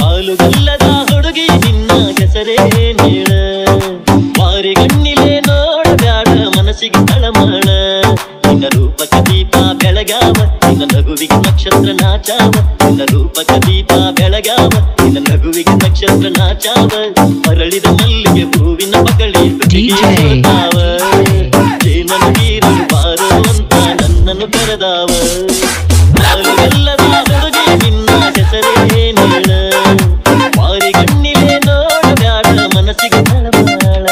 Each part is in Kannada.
ಹಾಲುಗಲ್ಲದ ಹುಡುಗಿ ನಿನ್ನ ಹೆಸರೇ ನೀಳ ವಾರಿ ಗಣ್ಣಿಲೆ ನೋಡಬ್ಯಾಡ ಮನಸ್ಸಿಗೆ ತಳಮಳ ನಿನ್ನ ರೂಪಕ ದೀಪ ಬೆಳಗಾವ ನಿನ್ನ ನಗುವಿಗೆ ನಕ್ಷತ್ರ ನಾಚಾವ ನಿನ್ನ ರೂಪಕ ದೀಪ ಬೆಳಗಾವ ನಿನ್ನ ನಗುವಿಗೆ ನಕ್ಷತ್ರ ನಾಚಾವ ಅರಳಿದ ಮಲ್ಲಿಗೆ ಹೂವಿನ ಮಗಳಿ DJ. ಏನನ್ನು ನೀರಲು ಬಾರೋ ಅಂತ ನನ್ನನ್ನು ಕರೆದಾವ ಹಾಲುಗಲ್ಲದ ಹುಡುಗಿ ನಿನ್ನ ಹೆಸರೇ ನೀಳ ವಾರಿ ಗಣ್ಣಿಲೆ ನೋಡಬ್ಯಾಡ ಮನಸ್ಸಿಗೆ ತಳಮಳ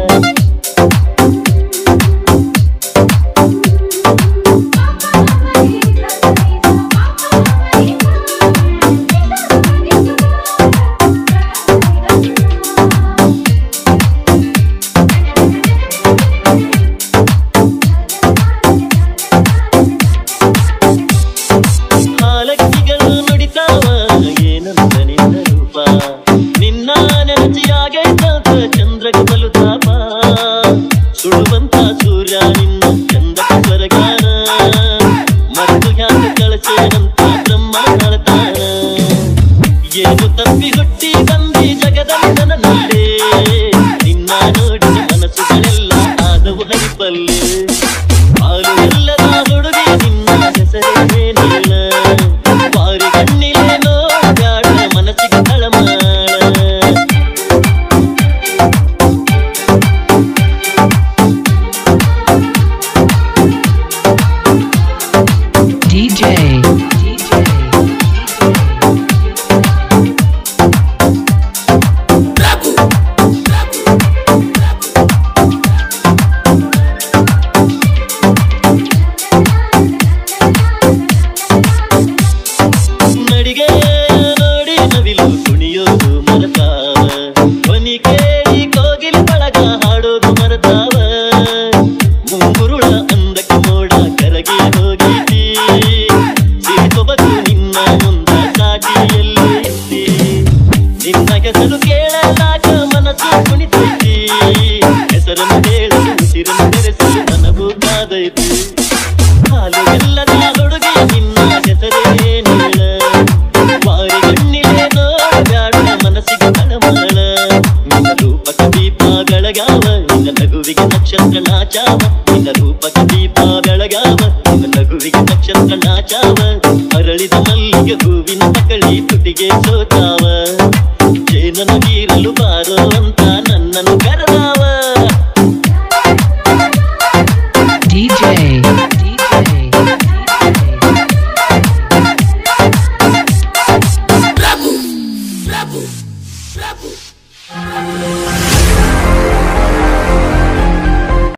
ಹಾಲಕ್ಕಿಗಳು ನುಡಿತಾವ ಏನಂತ ನಿನ್ನ ರೂಪ ನಿನ್ನ ನೆನಚಿಯಾಗೈತ ಚಂದ್ರಕ ಬಲು ತಾಪ ಸುಡುವಂತ ಸೂರ್ಯ ನಿನ್ನ ಚಂದಕ ಸ್ವರಗಾನ ಮರೆತು ಹ್ಯಾಂಗ ಕಳಚೇನಂತ ಬ್ರಹ್ಮ ಕಳತಾನ ಏನು ತಪ್ಪಿ ಹುಟ್ಟಿ ಬಂದಿ ಜಗದಲ್ಲಿ ನನ್ನಲ್ಲೇ ನಿನ್ನ ನೋಡಿದ ಮನಸ್ಸುಗಳೆಲ್ಲ ಆದವು ಹರಿಪಲ್ಲೆ ಹಾಲು ಎಲ್ಲದ ಹುಡುಗಿ ನಿನ್ನ ಹೆಸರೇ ನೀಳ ಬಾರಿ ಕಣ್ಣಿಲೆ ನೋಡ್ಬ್ಯಾಡ ಮನಸ್ಸಿಗೆ ತಳಮಾಳ DJ. ನಡಿಗೆ ನೋಡಿ ನವಿಲು ಕುಣಿಯೋದು ಮರತಾವ ಧ್ವನಿ ಕೇಳಿ ಕೋಗಿಲು ಬಳಗ ಹಾಡೋದು ಮರತಾವ ಮುಂಗುರುಳ ಅಂದಕ್ಕೆ ಮೋಡ ಕರಗಿ ಹೋಗೈತಿ ಸಿರಿಸೊಬಗು ನಿನ್ನ ಮುಂದ ಸಾಟಿಯಲ್ಲಿ ಐತಿ ನಿನ್ನ ಹೆಸರು ಕೇಳಲಾಗ ಮನಸ್ಸು ಕುಣಿತೈತಿ ಹೆಸರನ್ನು ಹೇಳಲು ಉಸಿರನ್ನು ಬೆರೆಸಲು ಮನವು ಕಾದೈತಿ ಹಾಲು ಎಲ್ಲದ ಹುಡುಗಿ ನಿನ್ನ ಹೆಸರೇ ನೀಳ ವಾರಿ ಗಣ್ಣಿಲೆ ನೋಡಬ್ಯಾಡ ಮನಸ್ಸಿಗೆ ತಳಮಳ ನಿನ್ನ ರೂಪಕ ದೀಪ ಬೆಳಗಾವ ನಿನ್ನ ನಗುವಿಗೆ ನಕ್ಷತ್ರ ನಾಚಾವ ನಿನ್ನ ರೂಪಕ ದೀಪ ಬೆಳಗಾವ ನಿನ್ನ ನಗುವಿಗೆ ನಕ್ಷತ್ರ ನಾಚಾವ ಅರಳಿದ ಮಲ್ಲಿಗೆ ಹೂವಿನ ಮಕ್ಕಳಿ ತುಟಿಗೆ ಸೋತಾವ ಜೇನನು ಗೀರಲು ಬಾರೋ ಅಂತ ನನ್ನನ್ನು ಕರೆದಾವ DJ. DJ.